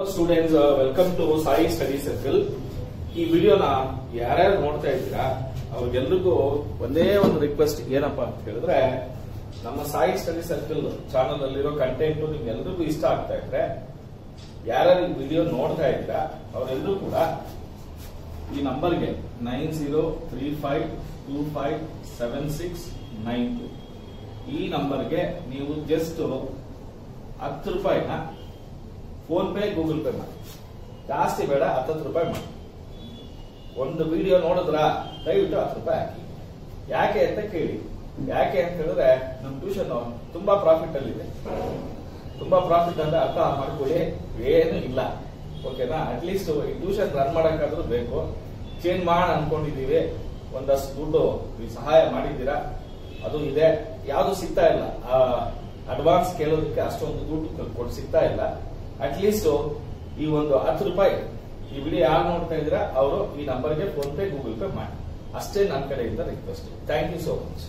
Students welcome to Sai study circle ಈ ವಿಡಿಯೋನ ಯಾರ್ಯಾರು ನೋಡ್ತಾ ಇದ್ದೀರಾ ಅವ್ರಿಗೆಲ್ರಿಗೂ ಒಂದೇ ಒಂದು ರಿಕ್ವೆಸ್ಟ್ ಏನಪ್ಪಾ ಅಂತ ಹೇಳಿದ್ರೆ ನಮ್ಮ ಸಾಯಿ ಸ್ಟಡಿ ಸರ್ಕಲ್ ಚಾನಲ್ ಅಲ್ಲಿರೋ ಕಂಟೆಂಟ್ ನಿಮ್ಗೆಲ್ರಿಗೂ ಇಷ್ಟ ಆಗ್ತಾ ಇದ್ರೆ ಯಾರ್ಯಾರು ಈ ವಿಡಿಯೋ ನೋಡ್ತಾ ಇದ್ದೀರಾ ಅವರೆಲ್ಲರೂ ಕೂಡ ಈ ನಂಬರ್ಗೆ nine zero three five two five seven six nine two ಈ ನಂಬರ್ಗೆ ನೀವು ಜಸ್ಟ್ ಹತ್ತು ರೂಪಾಯಿನ ಫೋನ್ ಪೇ ಗೂಗಲ್ ಪೇ ಮಾಡಿ ಜಾಸ್ತಿ ಬೇಡ ಹತ್ತತ್ತು ರೂಪಾಯಿ ಮಾಡಿ ಒಂದು ವಿಡಿಯೋ ನೋಡಿದ್ರ ದಯವಿಟ್ಟು ಹತ್ತು ರೂಪಾಯಿ ಹಾಕಿ ಯಾಕೆ ಅಂತ ಕೇಳಿ ಯಾಕೆ ಅಂತ ಹೇಳಿದ್ರೆ ನಮ್ಮ ಟ್ಯೂಷನ್ ತುಂಬಾ ಪ್ರಾಫಿಟ್ ಅಲ್ಲಿ ಇದೆ ತುಂಬಾ ಪ್ರಾಫಿಟ್ ಅಂದ್ರೆ ಅರ್ಥ ಮಾಡ್ಕೊಳ್ಳಿ ಏನು ಇಲ್ಲ ಓಕೆನಾ ಅಟ್ಲೀಸ್ಟ್ ಈ ಟ್ಯೂಷನ್ ರನ್ ಮಾಡಕ್ಕಾದ್ರೂ ಬೇಕು ಚೇಂಜ್ ಮಾಡೋಣ ಅನ್ಕೊಂಡಿದೀವಿ ಒಂದಷ್ಟು ದುಡ್ಡು ನೀವು ಸಹಾಯ ಮಾಡಿದ್ದೀರಾ ಅದು ಇದೆ ಯಾವುದು ಸಿಗ್ತಾ ಇಲ್ಲ ಅಡ್ವಾನ್ಸ್ ಕೇಳೋದಕ್ಕೆ ಅಷ್ಟೊಂದು ದುಡ್ಡು ಕೊಟ್ಟು ಸಿಗ್ತಾ ಇಲ್ಲ ಅಟ್ಲೀಸ್ಟ್ ಈ ಒಂದು ಹತ್ತು ರೂಪಾಯಿ ಈ ವಿಡಿಯೋ ಯಾರು ನೋಡ್ತಾ ಇದ್ದೀರಾ ಅವರು ಈ ನಂಬರ್ಗೆ ಫೋನ್ ಪೇ ಗೂಗಲ್ ಪೇ ಮಾಡಿ ಅಷ್ಟೇ ನನ್ನ ಕಡೆಯಿಂದ request thank you so much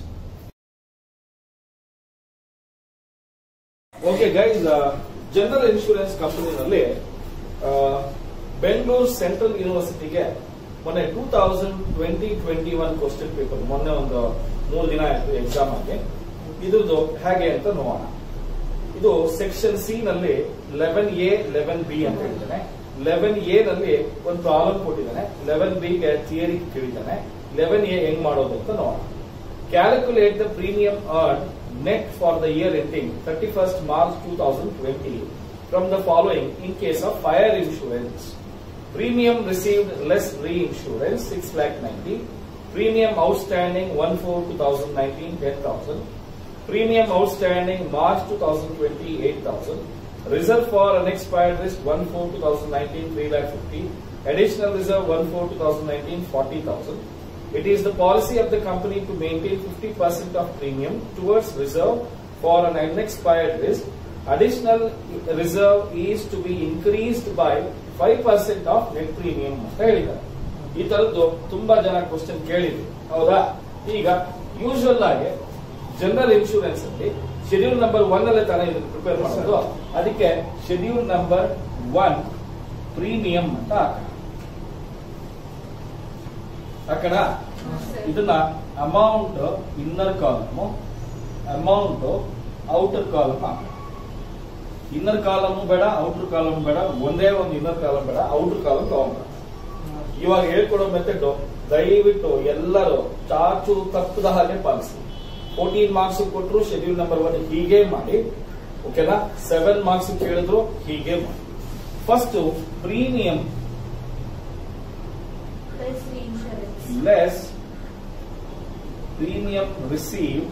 okay guys general insurance ಕಂಪನಿನಲ್ಲಿ ಬೆಂಗಳೂರು ಸೆಂಟ್ರಲ್ ಯೂನಿವರ್ಸಿಟಿಗೆ ಮೊನ್ನೆ two thousand twenty twenty one question paper ಮೊನ್ನೆ ಒಂದು ಮೂರು ದಿನ ಆಯ್ತು ಎಕ್ಸಾಮ್ ಆಗಿ ಇದ್ರದ್ದು ಹೇಗೆ ಅಂತ ನೋಡೋಣ ಇದು ಸೆಕ್ಷನ್ ಸಿ ನಲ್ಲಿ ಲೆವೆನ್ ಎ ಲೆವೆನ್ ಬಿ ಅಂತ ಹೇಳಿದ್ದಾನೆ ಲೆವೆನ್ ಎ ನಲ್ಲಿ ಒಂದು ಪ್ರಾಬ್ಲಮ್ ಕೊಟ್ಟಿದ್ದಾನೆ ಲೆವೆನ್ ಬಿ ಗೆ ಥಿಯರಿ ಕೇಳಿದ್ದಾನೆ ಲೆವೆನ್ ಎ ಹೆಂಗ್ ಮಾಡೋದು ಅಂತ ನೋಡೋಣ calculate the premium earned net for the year ending thirty first March two thousand twenty from the following in case of fire insurance premium received less reinsurance six lakh ninety premium outstanding one four two thousand nineteen ten thousand Premium outstanding March 2020 8,000. Reserve for unexpired risk 1 4 2019 3 lakh 50. Additional reserve 1 4 2019 40,000. It is the policy of the company to maintain 50% of premium towards reserve for an unexpired risk. Additional reserve is to be increased by 5% of net premium ಅಂತ ಹೇಳಿದ್ದಾರೆ ಈ ತರದ್ದು ತುಂಬಾ ಜನ question ಕೇಳಿದ್ರು ಹೌದಾ ಈಗ usual ಆಗಿ ಜನರಲ್ ಇನ್ಶೂರೆನ್ಸ್ ಅಲ್ಲಿ ಶೆಡ್ಯೂಲ್ ನಂಬರ್ ಒನ್ ಅಲ್ಲೇ ತಾನೇ ಇದನ್ನು ಪ್ರಿಪೇರ್ ಮಾಡೋದು ಅದಕ್ಕೆ ಶೆಡ್ಯೂಲ್ ನಂಬರ್ ಒನ್ ಪ್ರೀಮಿಯಂ ಅಂತ ಹಾಕೋಣ ಹಾಕೋಣ ಇದನ್ನ amount inner column amount outer column ಹಾಕೋಣ ಇನ್ನರ್ ಕಾಲಮ್ ಬೇಡ ಔಟರ್ ಕಾಲಮ್ ಬೇಡ ಒಂದೇ ಒಂದು ಇನ್ನರ್ ಕಾಲಮ್ ಬೇಡ ಔಟರ್ ಕಾಲಮ್ ತಗೊಂಡ ಇವಾಗ ಹೇಳ್ಕೊಡೋ ಮೆಥಡ್ ದಯವಿಟ್ಟು ಎಲ್ಲರೂ ಚಾಚು ತಪ್ಪದ ಹಾಗೆ ಪಾಲಿಸಿ ಫೋರ್ಟೀನ್ ಮಾರ್ಕ್ಸ್ ಕೊಟ್ಟರು ಶೆಡ್ಯೂಲ್ ನಂಬರ್ ಒನ್ ಹೀಗೆ ಮಾಡಿ ಓಕೆನಾ ಸೆವೆನ್ ಮಾರ್ಕ್ಸ್ ಕೇಳಿದ್ರು ಹೀಗೆ ಮಾಡಿ first premium Plus the insurance. Less premium receive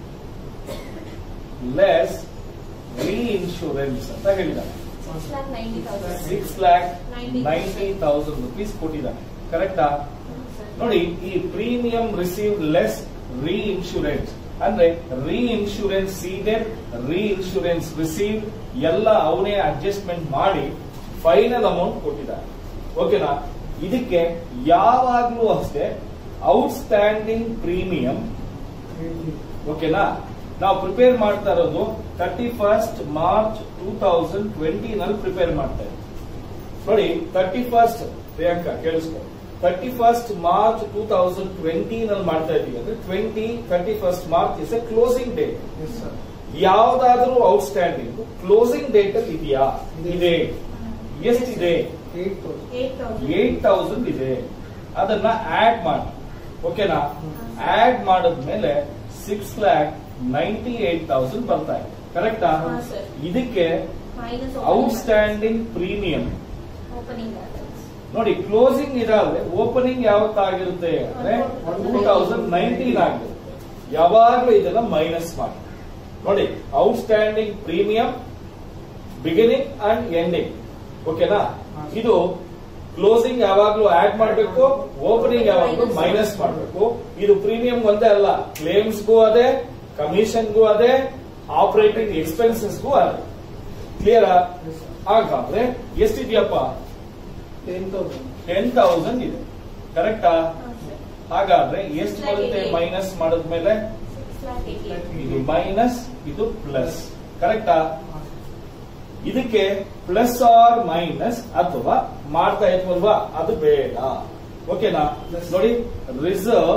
less reinsurance ಅಂತ ಹೇಳಿದ್ದಾರೆ Six lakh ninety thousand. Six lakh Ninety. Ninety thousand rupees ಕೊಟ್ಟಿದ್ದಾರೆ ಕರೆಕ್ಟಾ ನೋಡಿ ಈ premium receive less reinsurance ಅಂದ್ರೆ reinsurance ceded reinsurance receive ಎಲ್ಲ ಅವನೇ adjustment ಮಾಡಿ ಫೈನಲ್ ಅಮೌಂಟ್ ಕೊಟ್ಟಿದ್ದಾರೆ ಓಕೆನಾ ಇದಕ್ಕೆ ಯಾವಾಗ್ಲೂ ಅಷ್ಟೇ ಔಟ್ಸ್ಟ್ಯಾಂಡಿಂಗ್ ಪ್ರೀಮಿಯಂ ಓಕೆನಾ ನಾವು ಪ್ರಿಪೇರ್ ಮಾಡ್ತಾ ಇರೋದು thirty first March two thousand twenty ನಲ್ಲಿ ಪ್ರಿಪೇರ್ ಮಾಡ್ತಾ ಇದ್ದೀವಿ ನೋಡಿ ತರ್ಟಿ ಫಸ್ಟ್ ಪ್ರಿಯಾಂಕಾ ಕೇಳಿಸ್ಕೊ thirty first March two thousand twenty ನಲ್ಲಿ ಮಾಡ್ತಾ ಇದೀವಿ ಅಂದ್ರೆ twenty thirty first March is a closing date ಯಾವ್ದಾದ್ರೂ ಔಟ್ಸ್ಟ್ಯಾಂಡಿಂಗ್ ಕ್ಲೋಸಿಂಗ್ ಡೇಟ್ ಅಲ್ಲಿ ಇದೆಯಾ ಇದೆ ಎಷ್ಟಿದೆ Eight thousand. ಏಟ್ ತೌಸಂಡ್ ಇದೆ ಅದನ್ನ ಆಡ್ ಮಾಡಿ ಓಕೆನಾ ಆಡ್ ಮಾಡಿದ್ಮೇಲೆ six lakh ninety eight thousand ಬರ್ತಾ ಇದೆ ಕರೆಕ್ಟಾ ಹಾ, sir. ಇದಕ್ಕೆ Minus outstanding premium Opening balance. ನೋಡಿ ಕ್ಲೋಸಿಂಗ್ ಇದಾದ್ರೆ ಓಪನಿಂಗ್ ಯಾವತ್ತಾಗಿರುತ್ತೆ ಅಂದ್ರೆ ಟೂ ತೌಸಂಡ್ ನೈನ್ಟೀನ್ ಆಗಿರುತ್ತೆ ಯಾವಾಗ್ಲೂ ಇದನ್ನ ಮೈನಸ್ ಮಾಡಿ ನೋಡಿ outstanding premium beginning and ending ಓಕೆನಾ ಇದು ಕ್ಲೋಸಿಂಗ್ ಯಾವಾಗ್ಲೂ ಆಡ್ ಮಾಡಬೇಕು ಓಪನಿಂಗ್ ಯಾವಾಗ್ಲೂ ಮೈನಸ್ ಮಾಡಬೇಕು ಇದು ಪ್ರೀಮಿಯಂ ಒಂದೇ ಅಲ್ಲ ಕ್ಲೇಮ್ಸ್ಗೂ ಅದೇ ಕಮಿಷನ್ಗೂ ಅದೇ ಆಪರೇಟಿಂಗ್ ಎಕ್ಸ್ಪೆನ್ಸಸ್ಗೂ ಅದೇ ಕ್ಲಿಯರ್ ಹಾಗಾದ್ರೆ ಎಷ್ಟಿದೆಯಪ್ಪ ಟೆನ್ ತೌಸಂಡ್ ಇದೆ ಕರೆಕ್ಟಾ ಹಾ, sir. ಹಾಗಾದ್ರೆ ಎಷ್ಟು ಬರುತ್ತೆ ಮೈನಸ್ ಮಾಡಿದ್ಮೇಲೆ Six lakh eighty-eight. ಇದು ಮೈನಸ್ ಇದು ಪ್ಲಸ್ ಕರೆಕ್ಟಾ ಇದಕ್ಕೆ ಪ್ಲಸ್ ಆರ್ ಮೈನಸ್ ಅಥವಾ ಮಾಡ್ತಾ ಇದ್ವಲ್ವಾ ಅದು ಬೇಡ ಓಕೆನಾ Plus. ನೋಡಿ ರಿಸರ್ವ್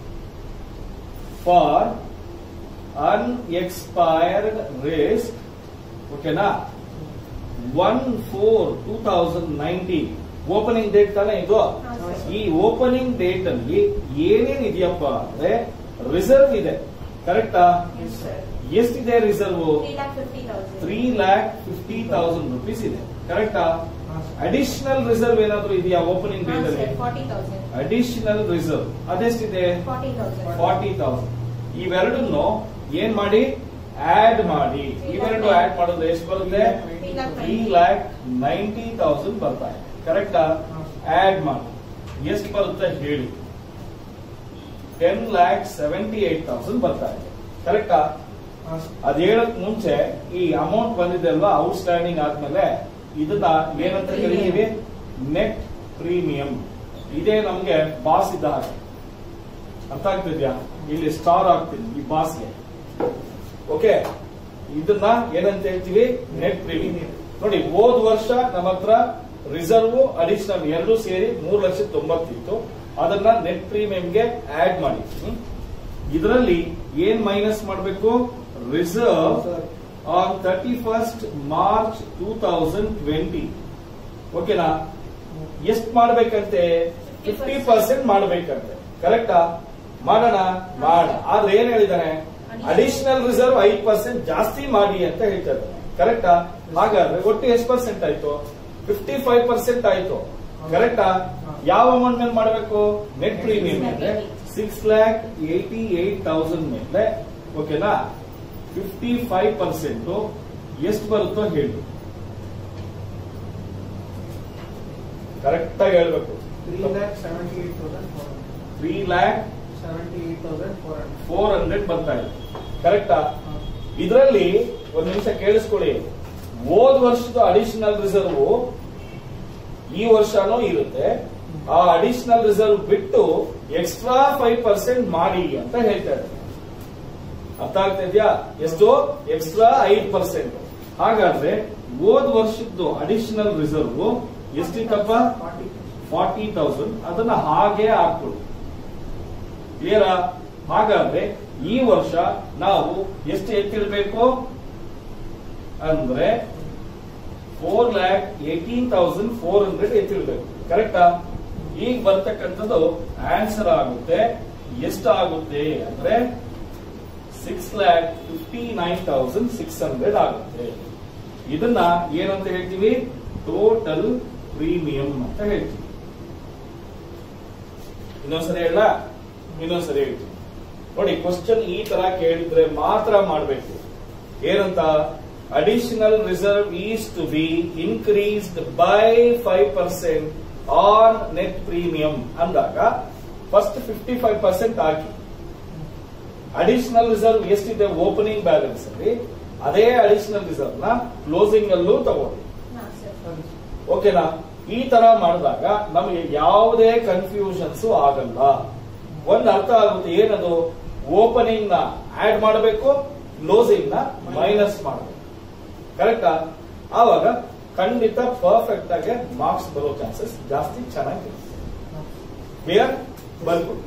ಫಾರ್ ಅನ್ಎಕ್ಸ್ಪೈರ್ಡ್ ರೇಸ್ ಓಕೆನಾ one four two thousand nineteen opening date ತಾನೇ ಇದು ಹಾ, ಸರ್. ಈ ಓಪನಿಂಗ್ ಡೇಟ್ ಅಲ್ಲಿ ಏನೇನ್ ಇದೆಯಪ್ಪ ಅಂದ್ರೆ ರಿಸರ್ವ್ ಇದೆ ಕರೆಕ್ಟಾ Yes, sir. ಎಷ್ಟಿದೆ reserve 3,50,000. Three lakh fifty thousand rupees ಇದೆ ಕರೆಕ್ಟಾ ಹಾ, ಸರ್. ಅಡಿಷನಲ್ ರಿಸರ್ವ್ ಏನಾದ್ರು ಇದೆಯಾ ಓಪನಿಂಗ್ ಹಾ, ಡೇಟ್ ಅಲ್ಲಿ sir. 40,000. ಅಡಿಷನಲ್ ರಿಸರ್ವ್ ಅದೆಷ್ಟಿದೆ 40,000. ಫಾರ್ಟಿ ತೌಸಂಡ್ ಇವೆರಡನ್ನು ಏನ್ ಮಾಡಿ ಆಡ್ ಮಾಡಿ ಇವೆರಡು ಆಡ್ ಮಾಡಿದ್ರೆ ಎಷ್ಟು ಬರುತ್ತೆ ತ್ರೀ ಲ್ಯಾಕ್ ನೈಂಟಿ ತೌಸಂಡ್ ಬರ್ತಾ ಇದೆ ಕರೆಕ್ಟಾ ಆಡ್ ಮಾಡಿ ಎಷ್ಟು ಬರುತ್ತೆ ಹೇಳಿ ten lakh seventy eight thousand ಬರ್ತಾ ಇದೆ ಕರೆಕ್ಟಾ ಹಾ, ಸರ್. ಅದ್ ಹೇಳಕ್ ಮುಂಚೆ ಈ ಅಮೌಂಟ್ ಬಂದಿದೆ ಅಲ್ವಾ ಔಟ್ ಸ್ಟ್ಯಾಂಡಿಂಗ್ ಆದ್ಮೇಲೆ ಇದನ್ನ ಏನಂತ ಕರಿತೀವಿ ನೆಟ್ ಪ್ರೀಮಿಯಂ ಇದೇ ನಮ್ಗೆ ಬಾಸ್ ಇದ್ದ ಹಾಗೆ ಅರ್ಥ ಆಗ್ತಿದ್ಯಾ ಇಲ್ಲಿ ಸ್ಟಾರ್ ಆಗ್ತೀನಿ ಈ ಬಾಸ್ಗೆ ಓಕೆ ಇದನ್ನ ಏನಂತ ಹೇಳ್ತೀವಿ ನೆಟ್ ಪ್ರೀಮಿಯಂ ನೋಡಿ ಹೋದ್ ವರ್ಷ ನಮ್ಮ ಹತ್ರ ರಿಸರ್ವ್ ಅಡಿಷನಲ್ ಎರಡು ಸೇರಿ ಮೂರು ಲಕ್ಷದ ತೊಂಬತ್ತಿತ್ತು ಅದನ್ನ ನೆಟ್ ಪ್ರೀಮಿಯಂಗೆ ಆಡ್ ಮಾಡಿ ಇದರಲ್ಲಿ ಏನ್ ಮೈನಸ್ ಮಾಡಬೇಕು reserve sir. On thirty first March two thousand twenty ಓಕೆನಾ ಎಷ್ಟು ಮಾಡ್ಬೇಕಂತೆ ಫಿಫ್ಟಿ ಪರ್ಸೆಂಟ್ ಮಾಡ್ಬೇಕಂತೆ ಕರೆಕ್ಟಾ ಮಾಡೋಣ ಮಾಡ ಆದ್ರೆ ಏನ್ ಹೇಳಿದಾನೆ ಅಡಿಷನಲ್ ರಿಸರ್ವ್ ಐದು ಪರ್ಸೆಂಟ್ ಜಾಸ್ತಿ ಮಾಡಿ ಅಂತ ಹೇಳ್ತಾ ಇದ್ದಾನೆ ಕರೆಕ್ಟಾ ಹಾಗಾದ್ರೆ ಒಟ್ಟು ಎಷ್ಟು ಪರ್ಸೆಂಟ್ ಆಯ್ತು ಫಿಫ್ಟಿ ಫೈವ್ ಪರ್ಸೆಂಟ್ ಆಯ್ತು ಕರೆಕ್ಟಾ ಯಾವ ಅಮೌಂಟ್ ಮೇಲೆ ಮಾಡಬೇಕು ನೆಟ್ ಪ್ರೀಮಿಯಂ ಮೇಲೆ six lakh eighty eight thousand ಮೇಲೆ ಓಕೆನಾ ಫಿಫ್ಟಿ ಫೈವ್ ಪರ್ಸೆಂಟ್ ಎಷ್ಟು ಬರುತ್ತೋ ಹೇಳಿ ಕರೆಕ್ಟ್ ಆಗಿ ಹೇಳ್ಬೇಕು Three lakh seventy-eight thousand four hundred. Three lakh Seventy-eight thousand four hundred. Four hundred ಬರ್ತಾ ಇದೆ ಕರೆಕ್ಟಾ ಹಾ. ಇದರಲ್ಲಿ ಒಂದ್ ನಿಮಿಷ ಕೇಳಿಸ್ಕೊಳ್ಳಿ ಹೋದ್ ವರ್ಷದ ಅಡಿಷನಲ್ ರಿಸರ್ವ್ ಈ ವರ್ಷನೂ ಇರುತ್ತೆ ಆ ಅಡಿಷನಲ್ ರಿಸರ್ವ್ ಬಿಟ್ಟು ಎಕ್ಸ್ಟ್ರಾ ಫೈವ್ ಪರ್ಸೆಂಟ್ ಮಾಡಿ ಅಂತ ಹೇಳ್ತಾ ಇದ್ದಾರೆ ಅರ್ಥ ಆಗ್ತಿದ್ಯಾ ಎಷ್ಟು ಎಕ್ಸ್ಟ್ರಾ ಐದು ಪರ್ಸೆಂಟ್ ಹಾಗಾದ್ರೆ ಹೋದ್ ವರ್ಷದ್ದು ಅಡಿಷನಲ್ ರಿಸರ್ವ್ ಎಷ್ಟಿತ್ತಪ್ಪ Forty. ಫಾರ್ಟಿ ತೌಸಂಡ್ ಅದನ್ನ ಹಾಗೆ ಹಾಕ್ಬಿಡು ಕ್ಲಿಯರಾ ಹಾಗಾದ್ರೆ ಈ ವರ್ಷ ನಾವು ಎಷ್ಟು ಎತ್ತಿಡ್ಬೇಕು ಅಂದ್ರೆ four lakh eighteen thousand four hundred ಎತ್ತಿಡ್ಬೇಕು ಕರೆಕ್ಟಾ ಈಗ ಬರ್ತಕ್ಕಂಥದ್ದು ಆನ್ಸರ್ ಆಗುತ್ತೆ ಎಷ್ಟು ಆಗುತ್ತೆ ಅಂದ್ರೆ six lakh fifty nine thousand six hundred ಆಗುತ್ತೆ ಇದನ್ನ ಏನಂತ ಹೇಳ್ತೀವಿ ಟೋಟಲ್ ಪ್ರೀಮಿಯಂ ಅಂತ ಹೇಳ್ತೀವಿ ಇನ್ನೊಂದ್ಸರಿ ಹೇಳ ಇನ್ನೊಂದ್ಸರಿ ಹೇಳ್ತೀನಿ ನೋಡಿ ಕ್ವಶನ್ ಈ ತರ ಕೇಳಿದ್ರೆ ಮಾತ್ರ ಮಾಡಬೇಕು ಏನಂತ additional reserve is to be increased by five percent on net premium ಅಂದಾಗ ಫಸ್ಟ್ ಫಿಫ್ಟಿ ಫೈವ್ ಪರ್ಸೆಂಟ್ ಹಾಕಿ ಅಡಿಷನಲ್ ರಿಸರ್ವ್ ಎಷ್ಟಿದೆ ಓಪನಿಂಗ್ ಬ್ಯಾಲೆನ್ಸ್ ಅಲ್ಲಿ ಅದೇ ಅಡಿಷನಲ್ ರಿಸರ್ವ್ ನ ಕ್ಲೋಸಿಂಗ್ ಅಲ್ಲೂ ತಗೊಳ್ಳಿ ಹಾ, sir. Sorry. ಓಕೆನಾ ಈ ತರ ಮಾಡಿದಾಗ ನಮಗೆ ಯಾವುದೇ ಕನ್ಫ್ಯೂಷನ್ಸ್ ಆಗಲ್ಲ ಒಂದ್ ಅರ್ಥ ಆಗುತ್ತೆ ಏನದು ಓಪನಿಂಗ್ ನ ಆಡ್ ಮಾಡಬೇಕು ಕ್ಲೋಸಿಂಗ್ ನ ಮೈನಸ್ ಮಾಡಬೇಕು ಕರೆಕ್ಟಾ ಆವಾಗ ಖಂಡಿತ ಪರ್ಫೆಕ್ಟ್ ಆಗಿ ಮಾರ್ಕ್ಸ್ ಬರೋ ಚಾನ್ಸಸ್ ಜಾಸ್ತಿ ಚೆನ್ನಾಗಿರುತ್ತೆ ಕ್ಲಿಯರ್ ಬರ್ಬೋದು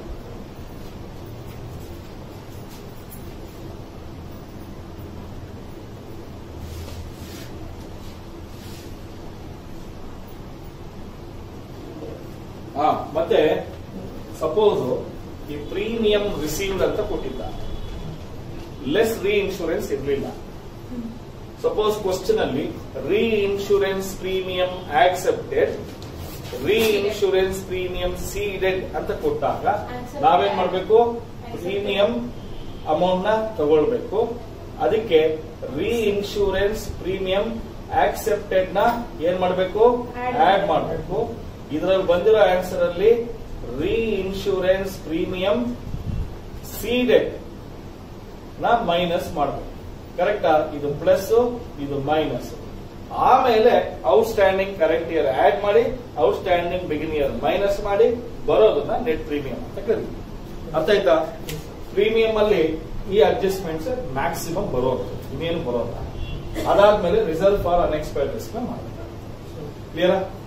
ಹಾ ಮತ್ತೆ ಸಪೋಸ್ ಈ ಪ್ರೀಮಿಯಂ ರಿಸೀವ್ಡ್ ಅಂತ ಕೊಟ್ಟಿದ್ದ ಲೆಸ್ ರೀ ಇನ್ಶೂರೆನ್ಸ್ ಇರಲಿಲ್ಲ ಸಪೋಸ್ ಕ್ವಶನ್ ಅಲ್ಲಿ reinsurance premium accepted reinsurance premium ceded ಅಂತ ಕೊಟ್ಟಾಗ Accepted. ನಾವೇನ್ ಮಾಡ್ಬೇಕು Accepted. ಪ್ರೀಮಿಯಂ ಅಮೌಂಟ್ ನ ತಗೊಳ್ಬೇಕು ಅದಕ್ಕೆ ರೀ ಇನ್ಶೂರೆನ್ಸ್ ಪ್ರೀಮಿಯಂ ಆಕ್ಸೆಪ್ಟೆಡ್ ನ ಏನ್ ಮಾಡ್ಬೇಕು Add ಆಡ್ ಮಾಡ್ಬೇಕು ಇದರಲ್ಲಿ ಬಂದಿರೋ ಆನ್ಸರ್ ಅಲ್ಲಿ ರೀ ಇನ್ಶೂರೆನ್ಸ್ ಪ್ರೀಮಿಯಂ ಸೀಡೆಡ್ ನ ಮೈನಸ್ ಮಾಡಬೇಕು ಕರೆಕ್ಟಾ ಇದು ಪ್ಲಸ್ ಇದು ಮೈನಸ್ ಆಮೇಲೆ outstanding current year add ಮಾಡಿ outstanding begin year minus ಮಾಡಿ ಬರೋದನ್ನ ನೆಟ್ ಪ್ರೀಮಿಯಂ ಅಂತ ಕರೀತೀವಿ ಅರ್ಥ ಆಯ್ತಾ ಪ್ರೀಮಿಯಂ ಅಲ್ಲಿ ಈ ಅಡ್ಜಸ್ಟ್ಮೆಂಟ್ಸ್ ಮ್ಯಾಕ್ಸಿಮಮ್ ಬರೋದು ಇನ್ನೇನು ಬರೋಲ್ಲ ಅದಾದ್ಮೇಲೆ ರಿಸರ್ವ್ ಫಾರ್ ಅನ್ಎಕ್ಸ್ಪೈರ್ಡ್ ರಿಸ್ಕ್ ನ ಮಾಡಬೇಕು ಕ್ಲಿಯರಾ